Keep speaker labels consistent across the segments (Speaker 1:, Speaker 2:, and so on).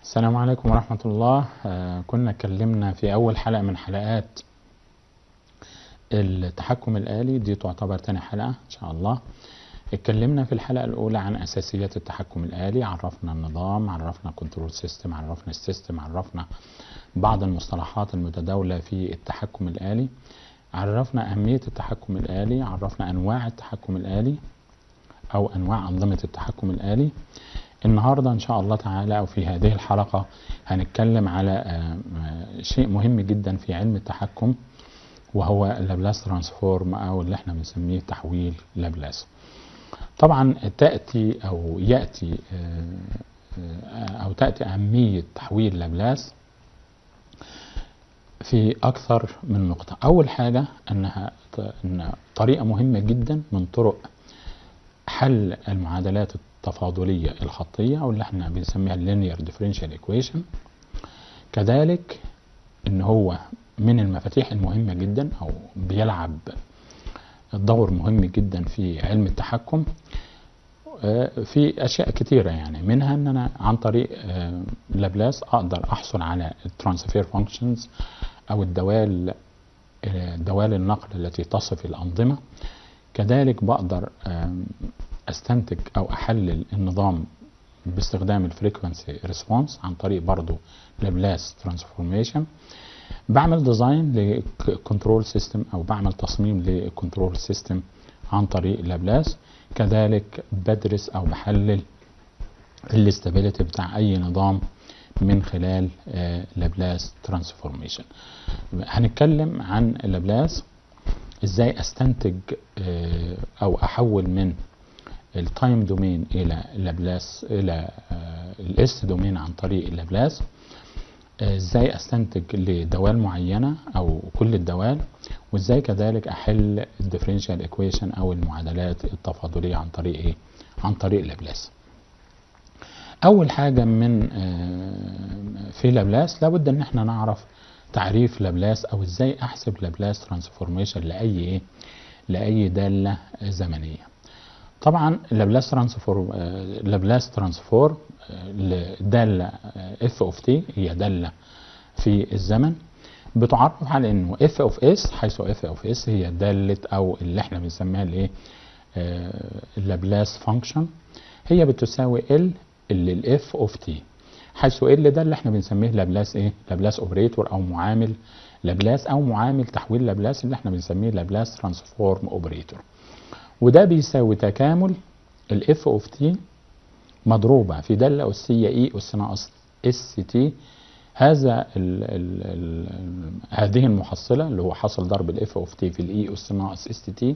Speaker 1: السلام عليكم ورحمة الله آه كنا اتكلمنا في أول حلقة من حلقات التحكم الآلي دي تعتبر تاني حلقة إن شاء الله اتكلمنا في الحلقة الأولى عن أساسيات التحكم الآلي عرفنا النظام عرفنا كنترول سيستم عرفنا السيستم عرفنا بعض المصطلحات المتداولة في التحكم الآلي عرفنا أهمية التحكم الآلي عرفنا أنواع التحكم الآلي أو أنواع أنظمة التحكم الآلي النهاردة إن شاء الله تعالى أو في هذه الحلقة هنتكلم على شيء مهم جدا في علم التحكم وهو اللابلاس ترانسفورم أو اللي احنا بنسميه تحويل لابلاس طبعا تأتي أو يأتي أو تأتي أهمية تحويل لابلاس في أكثر من نقطة أول حاجة أنها أن طريقة مهمة جدا من طرق حل المعادلات التفاضلية الخطية أو اللي احنا بنسميها linear differential equation كذلك ان هو من المفاتيح المهمة جدا او بيلعب دور مهم جدا في علم التحكم في اشياء كتيرة يعني منها ان انا عن طريق لابلاس اقدر احصل على الترانسفير فانكشنز او الدوال دوال النقل التي تصف الانظمة كذلك بقدر استنتج او احلل النظام باستخدام الفريكونسي ريسبونس عن طريق برضو لابلاس ترانسفورميشن بعمل ديزاين لكنترول سيستم او بعمل تصميم لكنترول سيستم عن طريق لابلاس كذلك بدرس او بحلل الاستابيليتي بتاع اي نظام من خلال لابلاس ترانسفورميشن هنتكلم عن لابلاس ازاي استنتج او احول من التايم دومين الى لابلاس الى الاس دومين عن طريق لابلاس ازاي استنتج لدوال معينه او كل الدوال وازاي كذلك احل الديفرنشال ايكويشن او المعادلات التفاضليه عن طريق ايه عن طريق لابلاس اول حاجه من في لابلاس لابد ان احنا نعرف تعريف لابلاس او ازاي احسب لابلاس ترانسفورميشن لاي ايه لاي داله زمنيه طبعا لابلاس ترانسفور لابلاس ترانسفور داله اف اوف تي هي داله في الزمن بتعرف على انه اف اوف اس حيث اف اوف اس هي داله او اللي احنا بنسميها الايه اللابلاس فانكشن هي بتساوي ال اللي الاف اوف تي حيث ال ده اللي احنا بنسميه لابلاس ايه لابلاس اوبريتور او معامل لابلاس او معامل تحويل لابلاس اللي احنا بنسميه لابلاس ترانسفورم اوبريتور وده بيساوي تكامل الاف اوف تي مضروبه في داله اسيه اي اس ناقص اس تي هذا ال ال ال هذه المحصله اللي هو حصل ضرب الاف اوف تي في الاي اس ناقص اس تي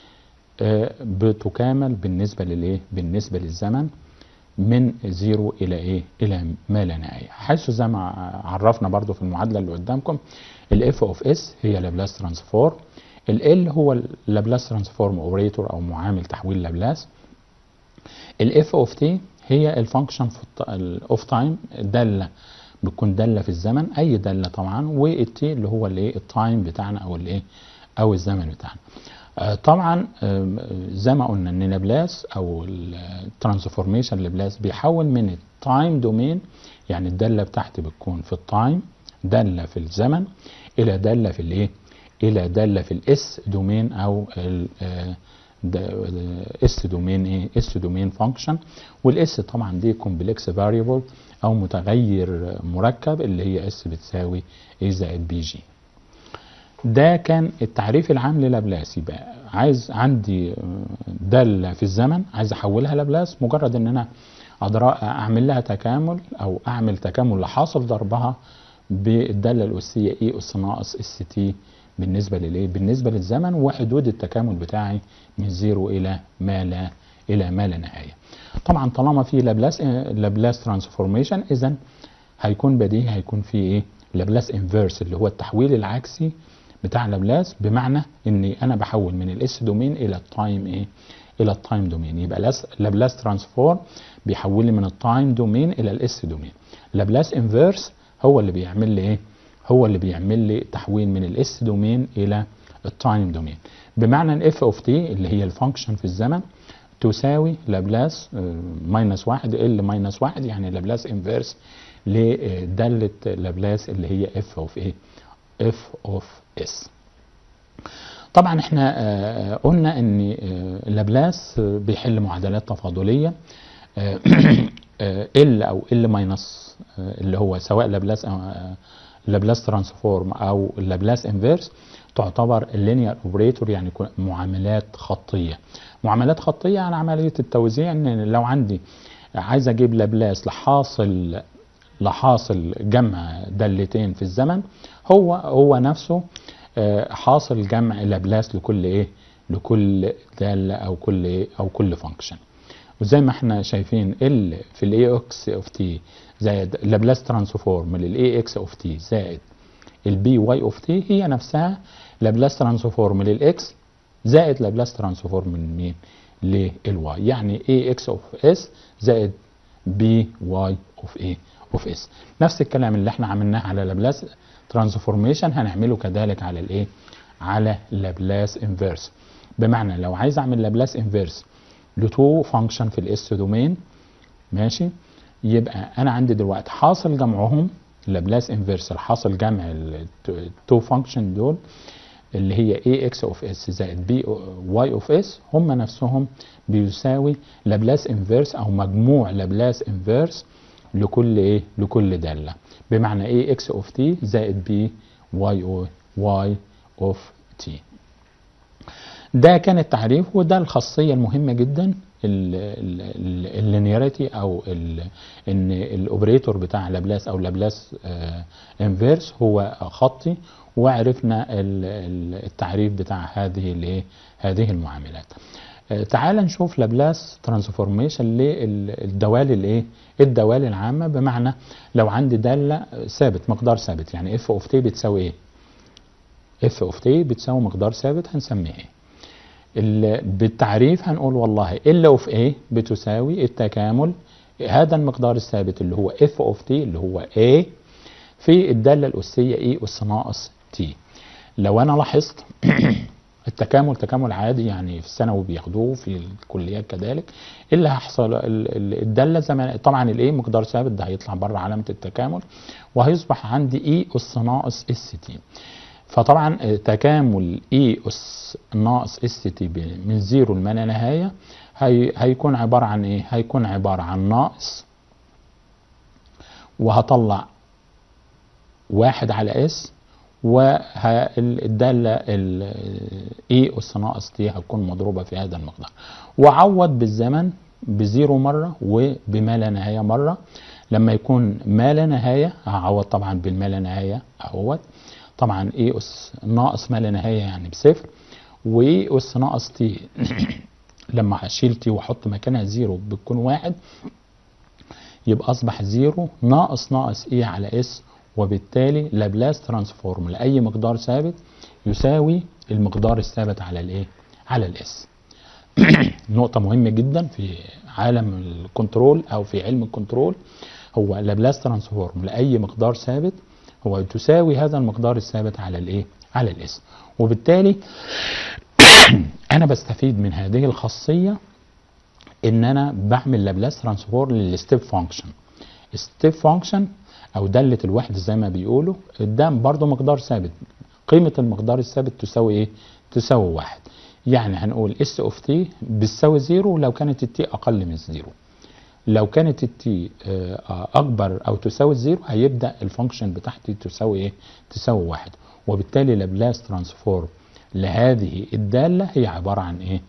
Speaker 1: بتكامل بالنسبه للايه بالنسبه للزمن من زيرو الى ايه الى ما لا نهايه حيث زي ما عرفنا برضو في المعادله اللي قدامكم الاف اوف اس هي لابلاس ترانسفورم ال هو اللابلاس ترانسفورم اوبريتور او معامل تحويل لابلاس الاف اوف تي هي الفانكشن اوف تايم داله بتكون داله في الزمن اي داله طبعا والتي اللي هو الايه التايم بتاعنا او الايه او الزمن بتاعنا طبعا زي ما قلنا ان لابلاس او الترانسفورميشن لابلاس بيحول من التايم دومين يعني الداله بتاعتي بتكون في التايم داله في الزمن الى داله في الايه الى داله في الاس دومين او اس دومين ايه اس دومين فانكشن والاس طبعا دي كومبلكس فاريبل او متغير مركب اللي هي اس بتساوي اي زائد بي جي ده كان التعريف العام للابلاس يبقى عايز عندي داله في الزمن عايز احولها لابلاس مجرد ان انا اقدر اعمل لها تكامل او اعمل تكامل لحاصل ضربها بالداله الاسيه اي اس ناقص اس تي بالنسبه للايه بالنسبه للزمن وحدود التكامل بتاعي من زيرو الى ما لا الى ما لا نهايه طبعا طالما في لابلاس لابلاس ترانسفورميشن اذا هيكون بديهي هيكون في ايه لابلاس انفيرس اللي هو التحويل العكسي بتاع لابلاس بمعنى اني انا بحول من الاس دومين الى التايم ايه الى التايم دومين يبقى لابلاس ترانسفورم بيحول لي من التايم دومين الى الاس دومين لابلاس انفيرس هو اللي بيعمل لي ايه هو اللي بيعمل لي تحويل من الاس دومين الى التايم دومين بمعنى ان اف اوف تي اللي هي الفانكشن في الزمن تساوي لابلاس ماينس واحد ال ماينس واحد يعني لابلاس انفيرس لدالة لابلاس اللي هي اف اوف ايه اف اوف اس طبعا احنا آه، قلنا ان آه، لابلاس آه، بيحل معادلات تفاضليه ال او ال ماينس اللي هو سواء لابلاس أو آه، لابلاس ترانسفورم او لابلاس انفيرس تعتبر اللينير اوبريتور يعني كو- معاملات خطيه معاملات خطيه عن عمليه التوزيع ان لو عندي عايز اجيب لابلاس لحاصل لحاصل جمع دالتين في الزمن هو هو نفسه آه، حاصل جمع لابلاس لكل ايه لكل داله او كل ايه او كل فانكشن وزي ما احنا شايفين ال في الاي اكس اوف تي زائد لابلاس ترانسفورم للاي اكس اوف تي زائد البي واي اوف تي هي نفسها لابلاس ترانسفورم للاكس زائد لابلاس ترانسفورم من مين للواي يعني اي اكس اوف اس زائد بي واي اوف ايه اوف اس نفس الكلام اللي احنا عملناه على لابلاس ترانسفورميشن هنعمله كذلك على الايه على لابلاس انفيرس بمعنى لو عايز اعمل لابلاس انفيرس لتو فانكشن في الاس دومين ماشي يبقى انا عندي دلوقتي حاصل جمعهم لابلاس انفيرس الحاصل جمع التو فانكشن دول اللي هي اي اكس اوف اس زائد بي واي اوف اس هم نفسهم بيساوي لابلاس انفيرس او مجموع لابلاس انفيرس لكل ايه لكل داله بمعنى اي اكس اوف تي زائد بي واي او واي اوف تي ده كان التعريف وده الخاصيه المهمه جدا اللينياريتي او ال ان الاوبريتور بتاع لابلاس او لابلاس آه انفيرس هو خطي وعرفنا ال- ال- التعريف بتاع هذه الايه هذه المعاملات آه تعال نشوف لابلاس ترانسفورميشن للدوال الايه الدوال العامه بمعنى لو عندي داله ثابت مقدار ثابت يعني اف اوف تي بتساوي ايه اف اوف تي بتساوي مقدار ثابت هنسميه ايه ال- بالتعريف هنقول والله ال اوف A بتساوي التكامل هذا المقدار الثابت اللي هو اف اوف تي اللي هو A في الدالة الأسية E أس ناقص T لو أنا لاحظت التكامل تكامل عادي يعني في الثانوي بياخدوه في الكليات كذلك إيه اللي هيحصل ال- ال- الدالة زي ما طبعا الايه مقدار ثابت ده هيطلع بره علامة التكامل وهيصبح عندي E أس ناقص اس تي فطبعا آه، تكامل اي اس ناقص اس تي من زيرو لما لا نهايه هي هيكون عباره عن ايه؟ هيكون عباره عن ناقص وهطلع واحد على اس والداله اي اس ناقص تي هتكون مضروبه في هذا المقدار وعوض بالزمن بزيرو مره وبما لا نهايه مره لما يكون ما لا نهايه هعوض طبعا بالما لا نهايه اهوت طبعا اي اس ناقص ما لا نهايه يعني بصفر واي اس ناقص تي لما هشيل تي واحط مكانها زيرو بتكون واحد يبقى اصبح زيرو ناقص ناقص اي على اس وبالتالي لابلاس ترانسفورم لاي مقدار ثابت يساوي المقدار الثابت على الايه على الاس نقطة مهمة جدا في عالم الكنترول أو في علم الكنترول هو لابلاس ترانسفورم لأي مقدار ثابت هو تساوي هذا المقدار الثابت على الايه؟ على الاس وبالتالي انا بستفيد من هذه الخاصيه ان انا بعمل لابلاس ترانسفورم للستيب فانكشن ستيب فانكشن او داله الوحده زي ما بيقولوا ده برضه مقدار ثابت قيمه المقدار الثابت تساوي ايه تساوي واحد يعني هنقول اس اوف تي بتساوي زيرو لو كانت التي اقل من زيرو لو كانت التي اكبر او تساوي الزيرو هيبدا الفانكشن بتاعتي تساوي ايه تساوي واحد وبالتالي لابلاس ترانسفورم لهذه الداله هي عباره عن ايه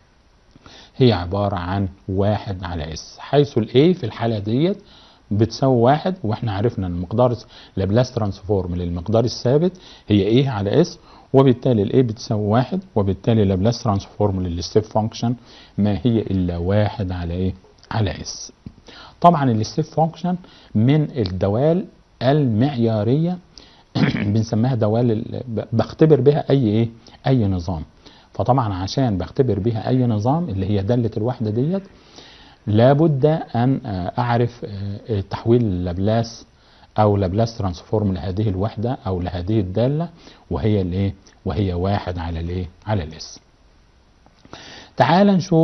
Speaker 1: هي عباره عن واحد على اس حيث الاي في الحاله ديت بتساوي واحد واحنا عرفنا ان المقدار لابلاس ترانسفورم للمقدار الثابت هي ايه على اس وبالتالي الاي بتساوي واحد وبالتالي لابلاس ترانسفورم للستيب فانكشن ما هي الا واحد على ايه على اس طبعا الستيب فانكشن من الدوال المعياريه بنسميها دوال ال- ب- بختبر بها اي ايه اي نظام فطبعا عشان بختبر بها اي نظام اللي هي داله الوحده ديت لابد ان آه، اعرف آه، تحويل لابلاس او لابلاس ترانسفورم لهذه الوحده او لهذه الداله وهي الايه وهي واحد على الايه على الاس تعال نشوف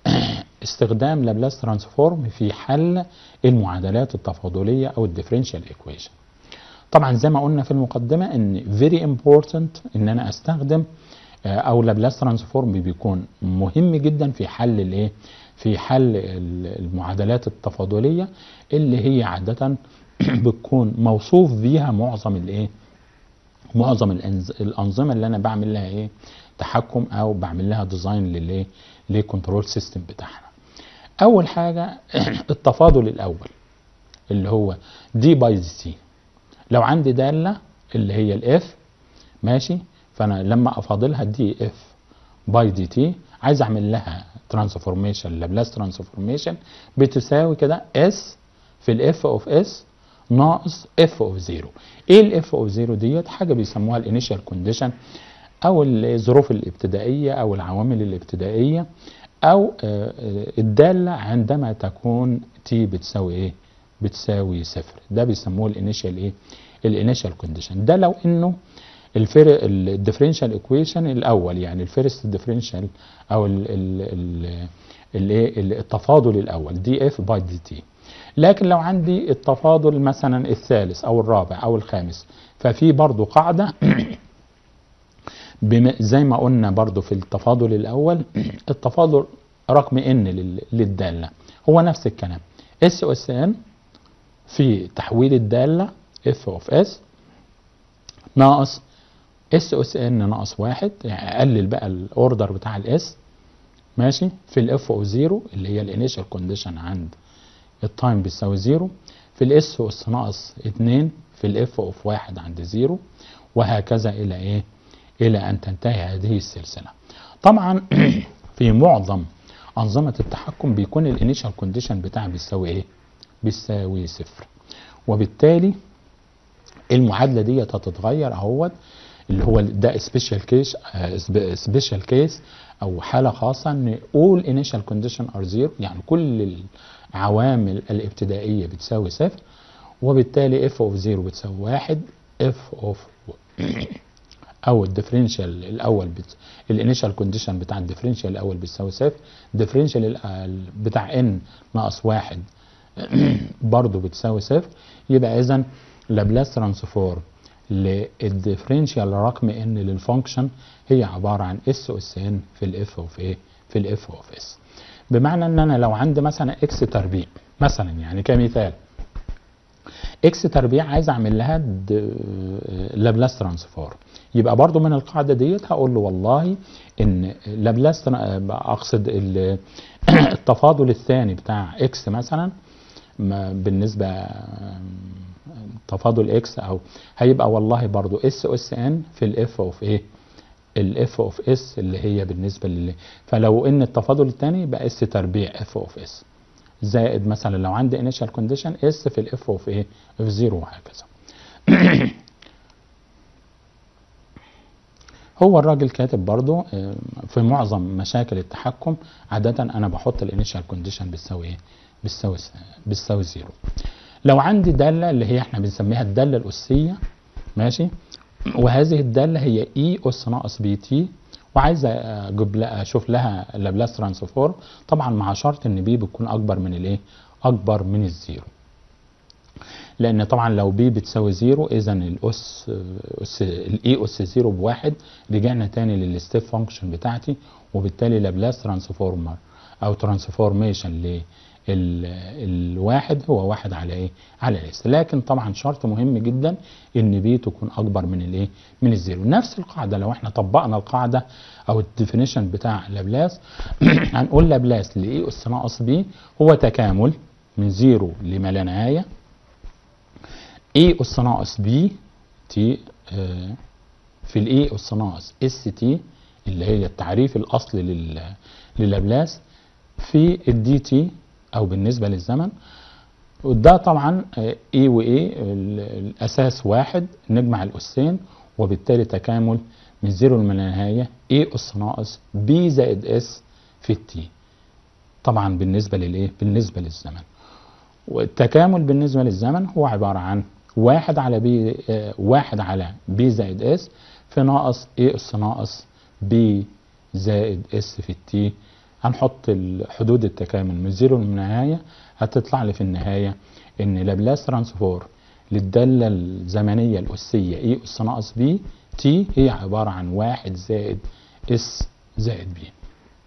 Speaker 1: استخدام لابلاس ترانسفورم في حل المعادلات التفاضليه او الديفرنشال ايكويشن طبعا زي ما قلنا في المقدمه ان فيري امبورتنت ان انا استخدم آه، او لابلاس ترانسفورم بيكون مهم جدا في حل الايه في حل ال- المعادلات التفاضليه اللي هي عاده بتكون موصوف بيها معظم الايه معظم الأنز- الانظمه اللي انا بعمل لها ايه تحكم او بعمل لها ديزاين للايه للكنترول سيستم بتاعنا اول حاجه التفاضل الاول اللي هو دي باي دي سي لو عندي داله اللي هي الاف ماشي فانا لما افاضلها دي اف باي دي تي عايز اعمل لها ترانسفورميشن لابلاس ترانسفورميشن بتساوي كده اس في الاف اوف اس ناقص اف اوف زيرو ايه الاف اوف زيرو ديت حاجه بيسموها الانيشال كونديشن او الظروف الابتدائيه او العوامل الابتدائيه او آه، آه، الداله عندما تكون تي بتساوي ايه بتساوي صفر ده بيسموه الانيشال ايه الانيشال كونديشن ده لو انه الفير الديفرنشال ايكويشن الاول يعني الفيرست ديفرنشال او ال ال ال الايه ال- التفاضل الاول دي اف باي دي تي لكن لو عندي التفاضل مثلا الثالث او الرابع او الخامس ففي برضو قاعده بما زي ما قلنا برضو في التفاضل الاول التفاضل رقم ان لل- للداله هو نفس الكلام اس اس ان في تحويل الداله اف اوف اس ناقص اس اس ان ناقص واحد يعني اقلل بقى الاوردر بتاع الاس ماشي في الاف او زيرو اللي هي الانيشال كونديشن عند التايم بيساوي زيرو في الاس اس ناقص اتنين في الاف اوف واحد عند زيرو وهكذا الى ايه الى ان تنتهي هذه السلسله طبعا في معظم انظمه التحكم بيكون الانيشال كونديشن بتاعها بيساوي ايه بيساوي صفر وبالتالي المعادله ديت هتتغير اهوت اللي هو ده سبيشال كيس سبيشال كيس او حاله خاصه ان all initial condition are zero يعني كل العوامل الابتدائيه بتساوي صفر وبالتالي اف اوف زيرو بتساوي واحد اف اوف او الديفرنشال الاول بت... الانيشال كونديشن بتاع الديفرنشال الاول بتساوي صفر الديفرنشال بتاع ان ناقص واحد برضه بتساوي صفر يبقى اذا لابلاس ترانسفورم للديفرنشال رقم ان للفانكشن هي عباره عن اس اس ان في الاف اوف ايه في الاف اوف اس بمعنى ان انا لو عندي مثلا اكس تربيع مثلا يعني كمثال اكس تربيع عايز اعمل لها لابلاس ترانسفورم يبقى برضو من القاعده ديت هقول له والله ان لابلاس اقصد التفاضل الثاني بتاع اكس مثلا بالنسبه تفاضل اكس او هيبقى والله برضو اس اس ان في الاف اوف ايه الاف اوف اس اللي هي بالنسبه لل فلو ان التفاضل الثاني يبقى اس تربيع اف اوف اس زائد مثلا لو عندي انيشال كونديشن اس في الاف اوف ايه اف زيرو وهكذا هو الراجل كاتب برضو في معظم مشاكل التحكم عادة أنا بحط الانيشال كونديشن بتساوي إيه؟ بتساوي بتساوي زيرو. لو عندي دالة اللي هي احنا بنسميها الدالة الأسية ماشي؟ وهذه الدالة هي اي أس ناقص بي تي وعايز أجيب لها أشوف لها لابلاس ترانسفورم طبعا مع شرط إن بي بتكون أكبر من الإيه؟ أكبر من الزيرو. لان طبعا لو بي بتساوي زيرو اذا الاس اس الاي اس زيرو بواحد رجعنا تاني للستيب فانكشن بتاعتي وبالتالي لابلاس ترانسفورمر او ترانسفورميشن للواحد هو واحد على ايه؟ على الاس لكن طبعا شرط مهم جدا ان بي تكون اكبر من الايه؟ من الزيرو نفس القاعده لو احنا طبقنا القاعده او الديفينيشن بتاع لابلاس هنقول لابلاس لاي اس ناقص بي هو تكامل من زيرو لما لا نهايه اي اس ناقص بي تي آه في الاي اس ناقص اس تي اللي هي التعريف الاصلي للابلاس في الدي تي او بالنسبه للزمن وده طبعا اي واي الاساس واحد نجمع الاسين وبالتالي تكامل من زيرو لما لا نهايه اي اس ناقص بي زائد اس في التي طبعا بالنسبه للايه بالنسبه للزمن والتكامل بالنسبه للزمن هو عباره عن واحد على بي آه واحد على بي زائد اس في ناقص اي اس ناقص بي زائد اس في التي هنحط ال- حدود التكامل من زيرو للنهايه هتطلع لي في النهايه ان لابلاس ترانسفور للداله الزمنيه الاسيه اي اس ناقص بي تي هي عباره عن واحد زائد اس زائد بي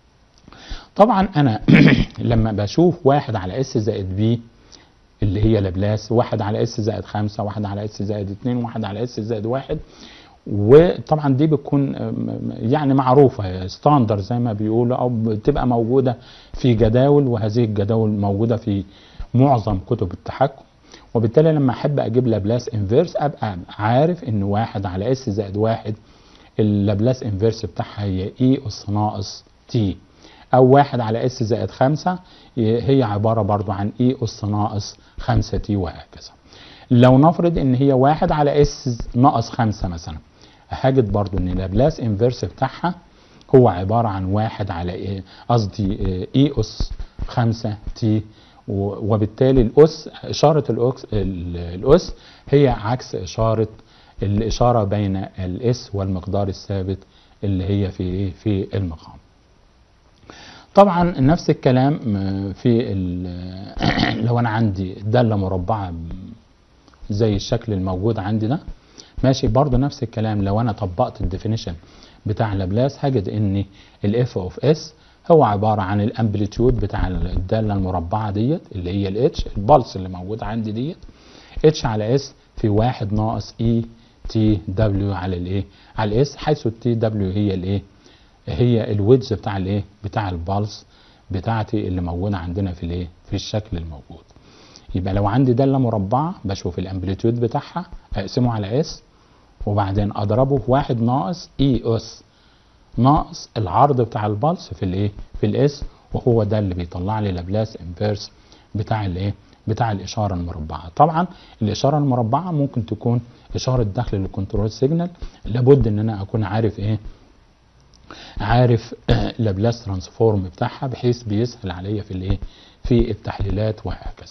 Speaker 1: طبعا انا لما بشوف واحد على اس زائد بي اللي هي لابلاس واحد على اس زائد خمسة واحد على اس زائد اتنين واحد على اس زائد واحد وطبعا دي بتكون أم، يعني معروفة ستاندر زي ما بيقولوا او بتبقى موجودة في جداول وهذه الجداول موجودة في معظم كتب التحكم وبالتالي لما احب اجيب لابلاس انفيرس ابقى عارف ان واحد على اس زائد واحد اللابلاس انفيرس بتاعها هي اي اس ناقص تي او واحد على اس زائد خمسة هي عبارة برضو عن اي اس ناقص خمسة تي وهكذا لو نفرض ان هي واحد على اس ناقص خمسة مثلا هجد برضو ان لابلاس انفيرس بتاعها هو عبارة عن واحد على إيه؟ قصدي إيه، اي اس خمسة تي و- وبالتالي الاس اشارة الاس الاس هي عكس اشارة الاشارة بين الاس والمقدار الثابت اللي هي في ايه في المقام طبعا نفس الكلام م- في ال- لو انا عندي داله مربعه زي الشكل الموجود عندي ده ماشي برضو نفس الكلام لو انا طبقت الديفينيشن بتاع لابلاس هجد ان الاف اوف اس هو عباره عن الامبليتيود بتاع الداله المربعه ديت اللي هي الاتش البلس اللي موجود عندي ديت اتش على اس في واحد ناقص اي تي دبليو على الايه على الاس حيث التي دبليو هي الايه هي الويدز بتاع الايه بتاع البلس بتاعتي اللي موجوده عندنا في الايه في الشكل الموجود يبقى لو عندي داله مربعه بشوف الامبليتيود بتاعها اقسمه على اس وبعدين اضربه في واحد ناقص اي اس ناقص العرض بتاع البلس في الايه في الاس وهو ده اللي بيطلع لي لابلاس انفيرس بتاع الايه بتاع الاشاره المربعه طبعا الاشاره المربعه ممكن تكون اشاره دخل للكنترول سيجنال لابد ان انا اكون عارف ايه عارف لابلاس ترانسفورم بتاعها بحيث بيسهل عليا في الايه في التحليلات وهكذا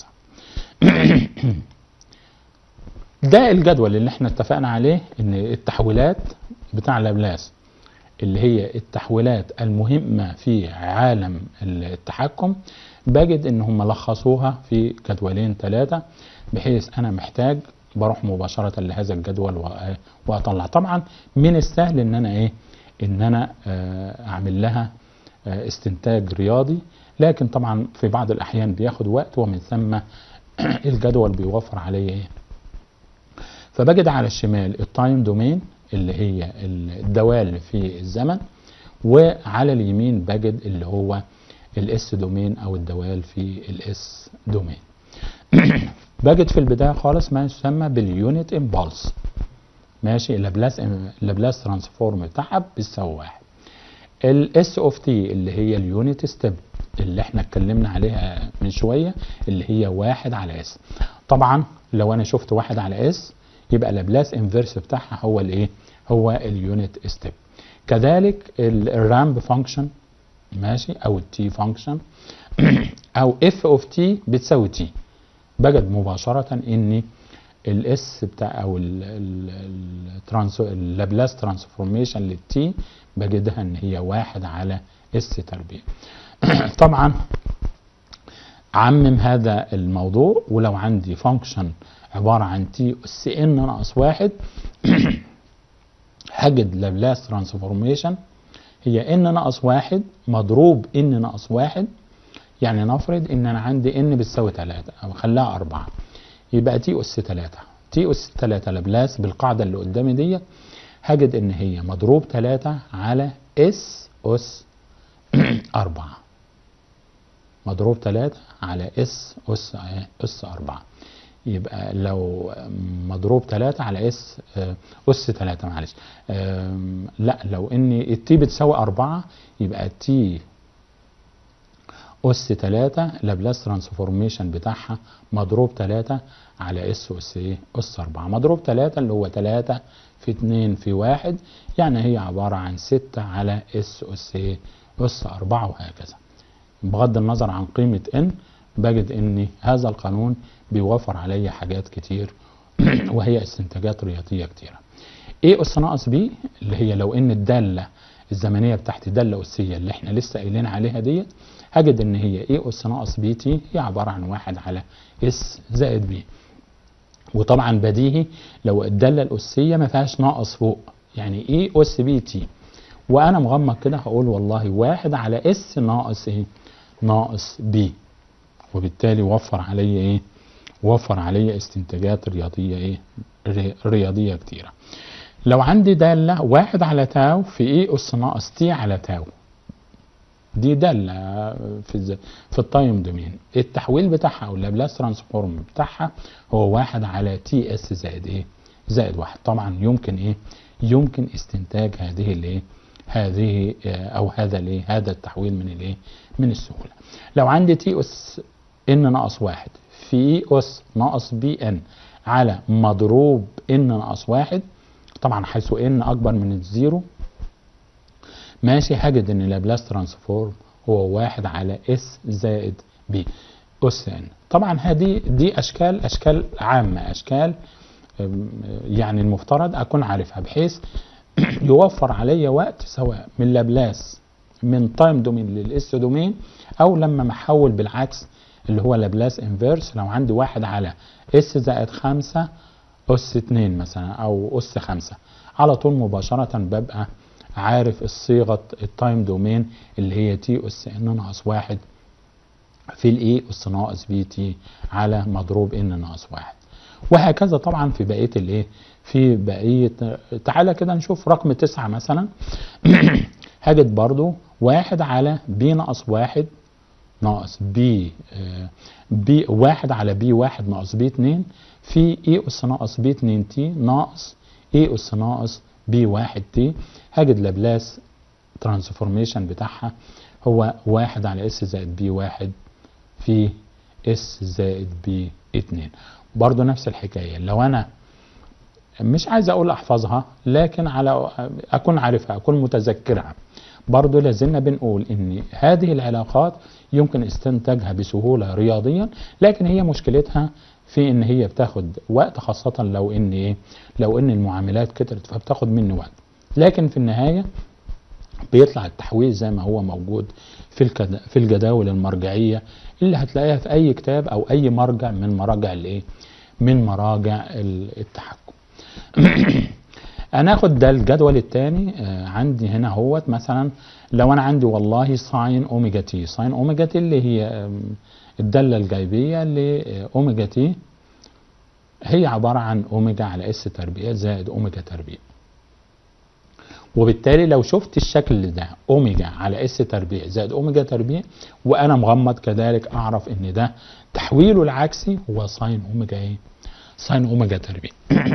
Speaker 1: ده الجدول اللي احنا اتفقنا عليه ان التحويلات بتاع لابلاس اللي هي التحويلات المهمة في عالم التحكم بجد ان هم لخصوها في جدولين ثلاثة بحيث انا محتاج بروح مباشرة لهذا الجدول وأ- واطلع طبعا من السهل ان انا ايه ان انا آه، اعمل لها آه، استنتاج رياضي لكن طبعا في بعض الاحيان بياخد وقت ومن ثم الجدول بيوفر عليا ايه فبجد على الشمال التايم دومين اللي هي الدوال في الزمن وعلى اليمين بجد اللي هو الاس دومين او الدوال في الاس دومين بجد في البدايه خالص ما يسمى باليونت امبالس ماشي لابلاس لابلاس ترانسفورم بتاعها بيساوي واحد الاس اوف تي اللي هي اليونت ستيب اللي احنا اتكلمنا عليها من شويه اللي هي واحد على اس طبعا لو انا شفت واحد على اس يبقى لابلاس انفيرس بتاعها هو الايه هو اليونت ستيب كذلك الرامب فانكشن ماشي او التي فانكشن او اف اوف تي بتساوي تي بجد مباشره ان الاس بتاع او ال- ال- الترانس اللابلاس ترانسفورميشن للتي بجدها ان هي واحد على اس تربيع طبعا عمم هذا الموضوع ولو عندي فانكشن عبارة عن تي اس ان ناقص واحد هجد لابلاس ترانسفورميشن هي ان ناقص واحد مضروب ان ناقص واحد يعني نفرض ان انا عندي ان بتساوي 3 او خليها 4 يبقى تي اس 3 تي اس 3 لابلاس بالقاعده اللي قدامي ديت هجد ان هي مضروب 3 على اس اس 4 مضروب 3 على اس اس اس 4 يبقى لو مضروب 3 على اس اس 3 معلش أم، لا لو ان التي بتساوي 4 يبقى التي اس 3 لابلاس ترانسفورميشن بتاعها مضروب 3 على اس اس ايه اس 4 مضروب 3 اللي هو 3 في 2 في 1 يعني هي عباره عن 6 على اس اس ايه اس 4 وهكذا بغض النظر عن قيمه ان بجد ان هذا القانون بيوفر عليا حاجات كتير وهي استنتاجات رياضيه كتيره ايه اس ناقص بي اللي هي لو ان الداله الزمنيه بتاعت الداله الاسيه اللي احنا لسه قايلين عليها ديت هجد ان هي اي اس ناقص بي تي هي عباره عن واحد على اس زائد بي وطبعا بديهي لو الداله الاسيه ما فيهاش ناقص فوق يعني اي اس بي تي وانا مغمض كده هقول والله واحد على اس ناقص ايه ناقص بي وبالتالي وفر عليا ايه وفر عليا استنتاجات رياضيه ايه ري- رياضيه كتيره لو عندي داله واحد على تاو في ايه اس ناقص تي على تاو دي داله في الز... في التايم دومين التحويل بتاعها او اللابلاس ترانسفورم بتاعها هو واحد على تي اس زائد ايه زائد واحد طبعا يمكن ايه يمكن استنتاج هذه الايه هذه آه، او هذا الايه هذا التحويل من الايه من السهوله لو عندي تي اس ان ناقص واحد في اي اس ناقص بي ان على مضروب ان ناقص واحد طبعا حيث ان اكبر من الزيرو ماشي هجد ان لابلاس ترانسفورم هو واحد على اس زائد بي اس ان طبعا هذه دي اشكال اشكال عامه اشكال أم، يعني المفترض اكون عارفها بحيث يوفر عليا وقت سواء من لابلاس من تايم دومين للاس دومين او لما محول بالعكس اللي هو لابلاس انفيرس لو عندي واحد على اس زائد خمسة اس اتنين مثلا او اس خمسة على طول مباشرة ببقى عارف الصيغة التايم دومين اللي هي تي اس ان ناقص واحد في الاي اس ناقص بي تي على مضروب ان ناقص واحد وهكذا طبعا في بقيه الايه في بقيه تعالى كده نشوف رقم تسعة مثلا هجد برضو واحد على بي ناقص واحد ناقص بي آه، بي واحد على بي واحد ناقص بي اتنين في اي اس ناقص بي اتنين تي ناقص اي اس ناقص بي واحد تي هجد لابلاس ترانسفورميشن بتاعها هو واحد على اس زائد بي واحد في اس زائد بي اتنين برضو نفس الحكاية لو انا مش عايز اقول احفظها لكن على اكون عارفها اكون متذكرها برضو لازلنا بنقول ان هذه العلاقات يمكن استنتاجها بسهولة رياضيا لكن هي مشكلتها في ان هي بتاخد وقت خاصة لو ان ايه لو ان المعاملات كترت فبتاخد مني وقت لكن في النهاية بيطلع التحويل زي ما هو موجود في الكد... في الجداول المرجعيه اللي هتلاقيها في اي كتاب او اي مرجع من مراجع الايه من مراجع ال- التحكم هناخد ده الجدول الثاني عندي هنا اهوت مثلا لو انا عندي والله ساين اوميجا تي ساين اوميجا تي اللي هي آم، الداله الجايبيه لاوميجا تي هي عباره عن اوميجا على اس تربيع زائد اوميجا تربيع وبالتالي لو شفت الشكل ده اوميجا على اس تربيع زائد اوميجا تربيع وانا مغمض كذلك اعرف ان ده تحويله العكسي هو ساين اوميجا ايه ساين اوميجا تربيع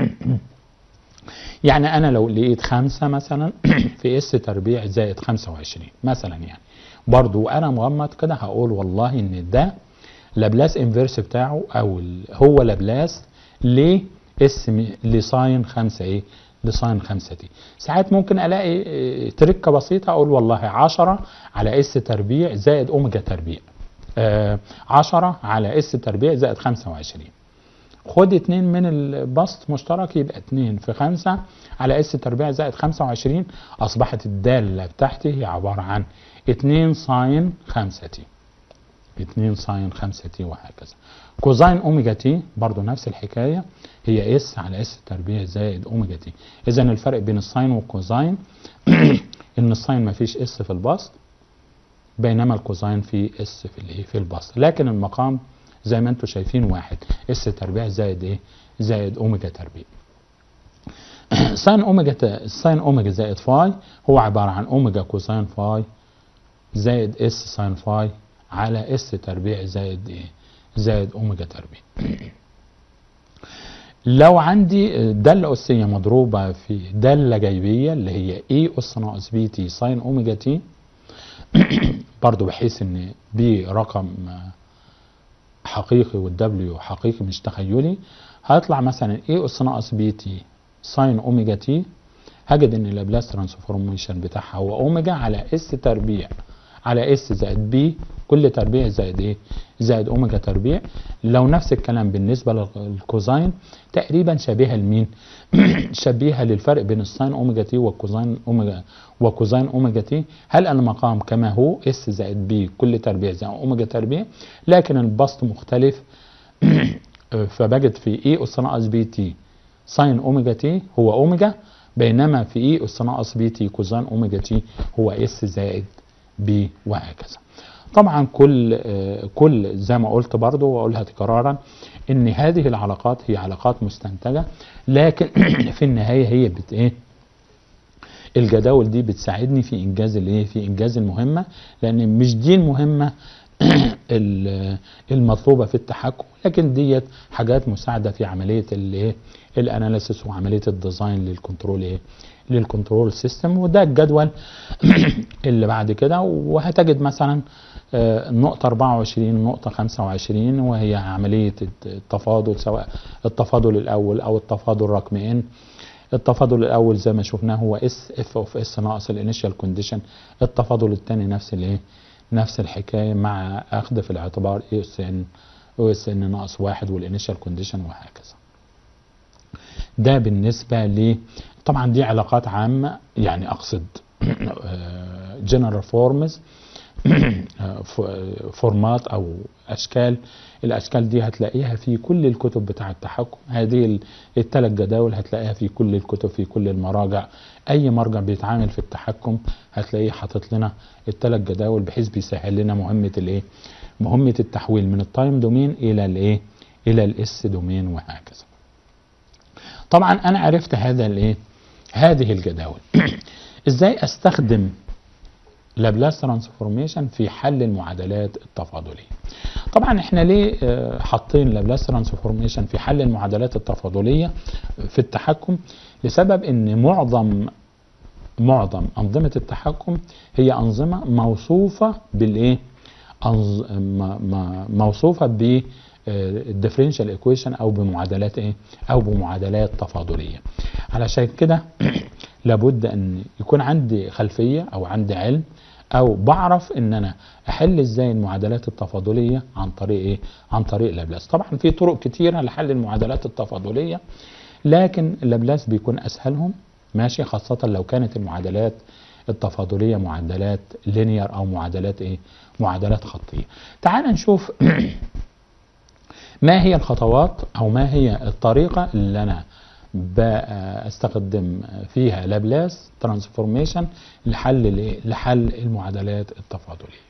Speaker 1: يعني انا لو لقيت خمسة مثلا في اس تربيع زائد 25 مثلا يعني برضو وانا مغمض كده هقول والله ان ده لابلاس انفيرس بتاعه او ال- هو لابلاس ل اس م- لساين 5 ايه لساين 5 دي ساعات ممكن الاقي إيه، تركه بسيطه اقول والله 10 على اس تربيع زائد اوميجا تربيع آه 10 على اس تربيع زائد 25 خد اتنين من البسط مشترك يبقى اتنين في خمسة على اس تربيع زائد خمسة وعشرين اصبحت الدالة بتاعتي هي عبارة عن اتنين ساين خمسة تي اتنين ساين خمسة تي وهكذا كوزاين اوميجا تي برضو نفس الحكاية هي اس على اس تربيع زائد اوميجا تي اذا الفرق بين الساين والكوزاين ان الساين مفيش اس في البسط بينما الكوزاين فيه اس في الايه في البسط لكن المقام زي ما انتم شايفين واحد اس تربيع زائد ايه زائد اوميجا تربيع ساين اوميجا ت- ساين اوميجا زائد فاي هو عباره عن اوميجا كوساين فاي زائد اس ساين فاي على اس تربيع زائد ايه زائد اوميجا تربيع لو عندي دالة أسية مضروبة في دالة جايبية اللي هي اي أس ناقص بي تي ساين أوميجا تي برضو بحيث ان بي رقم حقيقي والدبليو حقيقي مش تخيلي هيطلع مثلا اي اس ناقص بي تي ساين اوميجا تي هجد ان اللابلاس ترانسفورميشن بتاعها هو اوميجا على اس تربيع على اس زائد بي كل تربيع زائد ايه زائد اوميجا تربيع لو نفس الكلام بالنسبه للكوزاين تقريبا شبيهه لمين شبيهه للفرق بين الساين اوميجا تي والكوزاين اوميجا وكوزاين اوميجا تي هل المقام كما هو اس زائد بي كل تربيع زائد اوميجا تربيع لكن البسط مختلف فبجد في اي اس ناقص بي تي ساين اوميجا تي هو اوميجا بينما في اي اس ناقص بي تي كوزان اوميجا تي هو اس زائد بي وهكذا طبعا كل آه كل زي ما قلت برضو واقولها تكرارا ان هذه العلاقات هي علاقات مستنتجه لكن في النهايه هي بت ايه الجداول دي بتساعدني في انجاز الايه في انجاز المهمه لان مش دي المهمه المطلوبه في التحكم لكن ديت حاجات مساعده في عمليه الايه الاناليسيس وعمليه الديزاين للكنترول ايه للكنترول سيستم وده الجدول اللي بعد كده وهتجد مثلا النقطة 24 النقطة 25 وهي عملية التفاضل سواء التفاضل الأول أو التفاضل رقم ان التفاضل الأول زي ما شفناه هو اس اف اوف اس ناقص الانيشال كونديشن التفاضل الثاني نفس الايه نفس الحكاية مع أخذ في الاعتبار اي اس ان او اس ان ناقص واحد والانيشال كونديشن وهكذا ده بالنسبة ل طبعا دي علاقات عامة يعني أقصد جنرال فورمز فورمات او اشكال الاشكال دي هتلاقيها في كل الكتب بتاع التحكم هذه الثلاث جداول هتلاقيها في كل الكتب في كل المراجع اي مرجع بيتعامل في التحكم هتلاقيه حاطط لنا الثلاث جداول بحيث بيسهل لنا مهمه الايه مهمه التحويل من التايم دومين الى الايه الى الاس دومين وهكذا طبعا انا عرفت هذا الايه هذه الجداول ازاي استخدم لابلاس ترانسفورميشن في حل المعادلات التفاضليه طبعا احنا ليه حاطين لابلاس ترانسفورميشن في حل المعادلات التفاضليه في التحكم لسبب ان معظم معظم انظمه التحكم هي انظمه موصوفه بالايه أنظ... موصوفه ب الديفرنشال ايكويشن او بمعادلات ايه او بمعادلات تفاضليه علشان كده لابد ان يكون عندي خلفيه او عندي علم او بعرف ان انا احل ازاي المعادلات التفاضليه عن طريق ايه عن طريق لابلاس طبعا في طرق كتيره لحل المعادلات التفاضليه لكن لابلاس بيكون اسهلهم ماشي خاصه لو كانت المعادلات التفاضليه معادلات لينير او معادلات ايه معادلات خطيه تعال نشوف ما هي الخطوات او ما هي الطريقه اللي انا بستخدم فيها لابلاس ترانسفورميشن لحل لحل المعادلات التفاضليه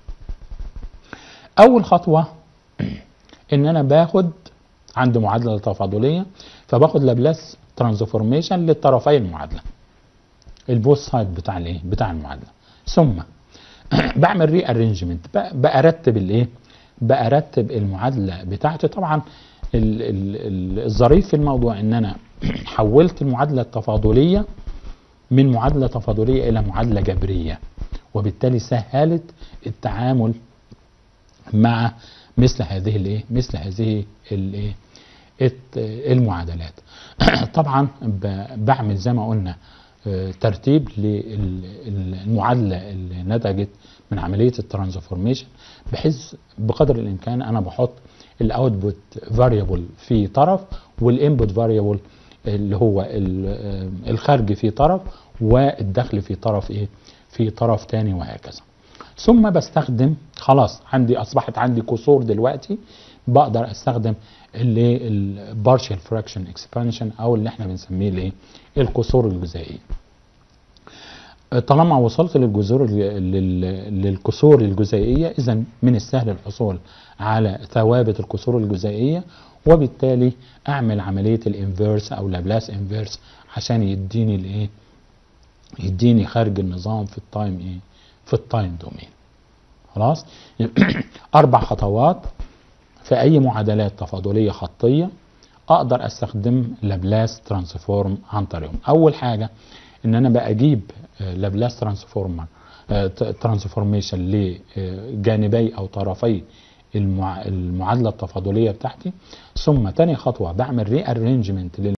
Speaker 1: اول خطوه ان انا باخد عند معادله تفاضليه فباخد لابلاس ترانسفورميشن للطرفي المعادله البوث سايد بتاع الايه بتاع المعادله ثم بعمل ري ارينجمنت برتب الايه برتب المعادله بتاعتي طبعا الظريف في الموضوع ان انا حولت المعادله التفاضليه من معادله تفاضليه الى معادله جبريه وبالتالي سهلت التعامل مع مثل هذه الايه مثل هذه الايه المعادلات طبعا بعمل زي ما قلنا ترتيب للمعادله اللي نتجت من عمليه الترانسفورميشن بحيث بقدر الامكان انا بحط الاوتبوت فاريبل في طرف والانبوت فاريبل اللي هو الخارج في طرف والدخل في طرف ايه في طرف تاني وهكذا ثم بستخدم خلاص عندي اصبحت عندي كسور دلوقتي بقدر استخدم اللي البارشال فراكشن اكسبانشن او اللي احنا بنسميه الايه الكسور الجزيئيه طالما وصلت للجذور للكسور الجزيئيه اذا من السهل الحصول على ثوابت الكسور الجزيئيه وبالتالي اعمل عمليه الانفيرس او لابلاس انفيرس عشان يديني الايه يديني خارج النظام في التايم ايه في التايم دومين خلاص اربع خطوات في اي معادلات تفاضليه خطيه اقدر استخدم لابلاس ترانسفورم عن طريقهم اول حاجه ان انا بجيب لابلاس ترانسفورمر ترانسفورميشن لجانبي او طرفي المعادله التفاضليه بتاعتي ثم تاني خطوه بعمل ري ارينجمنت